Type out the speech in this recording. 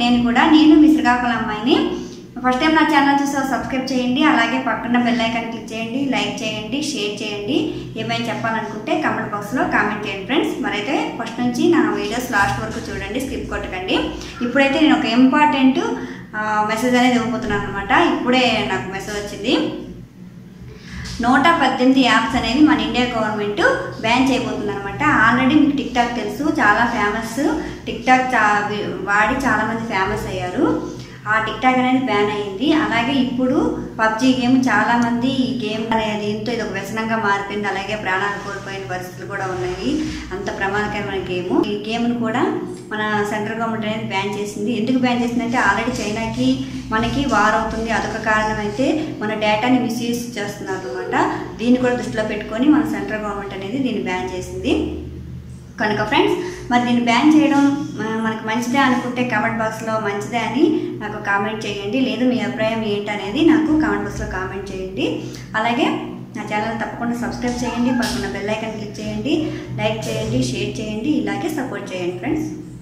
నేను కూడా నేను మీ శ్రీకాకుళం అమ్మాయిని ఫస్ట్ టైం నా ఛానల్ చూస్తే సబ్స్క్రైబ్ చేయండి అలాగే పక్కన బెల్ ఐకాన్ క్లిక్ చేయండి లైక్ చేయండి షేర్ చేయండి ఏమైనా చెప్పాలనుకుంటే కామెంట్ బాక్స్లో కామెంట్ చేయండి ఫ్రెండ్స్ మరైతే ఫస్ట్ నుంచి నా వీడియోస్ లాస్ట్ వరకు చూడండి స్కిప్ కొట్టకండి ఇప్పుడైతే నేను ఒక ఇంపార్టెంట్ మెసేజ్ అనేది ఇవ్వబోతున్నాను అనమాట ఇప్పుడే నాకు మెసేజ్ వచ్చింది నూట పద్దెనిమిది యాప్స్ అనేవి మన ఇండియా గవర్నమెంట్ బ్యాన్ చేయబోతుంది అనమాట ఆల్రెడీ మీకు టిక్ టాక్ తెలుసు చాలా ఫేమస్ టిక్ టాక్ చా వాడి చాలామంది ఫేమస్ అయ్యారు ఆ టిక్ టాక్ అనేది బ్యాన్ అయ్యింది అలాగే ఇప్పుడు పబ్జీ గేమ్ చాలా మంది ఈ గేమ్ అనేది ఎంతో ఇది ఒక వ్యసనంగా మారిపోయింది అలాగే ప్రాణాలు కోల్పోయిన పరిస్థితులు కూడా ఉన్నాయి అంత ప్రమాదకరమైన గేమ్ ఈ గేమ్ను కూడా మన సెంట్రల్ గవర్నమెంట్ అనేది బ్యాన్ చేసింది ఎందుకు బ్యాన్ చేసిందంటే ఆల్రెడీ చైనాకి మనకి వార్ అవుతుంది అదొక కారణం అయితే మన డేటాని మిస్యూజ్ చేస్తున్నారు అనమాట దీన్ని కూడా దృష్టిలో పెట్టుకొని మన సెంట్రల్ గవర్నమెంట్ అనేది దీన్ని బ్యాన్ చేసింది కనుక ఫ్రెండ్స్ మరి దీన్ని బ్యాన్ చేయడం మ- మనకు మంచిదే అనుకుంటే కామెంట్ బాక్స్లో మంచిదే అని నాకు కామెంట్ చేయండి లేదు మీ అభిప్రాయం ఏంటనేది నాకు కామెంట్ బాక్స్లో కామెంట్ చేయండి అలాగే నా ఛానల్ తప్పకుండా సబ్స్క్రైబ్ చేయండి పక్కన బెల్ ఐకాన్ క్లిక్ చేయండి లైక్ చేయండి షేర్ చేయండి ఇలాగే సపోర్ట్ చేయండి ఫ్రెండ్స్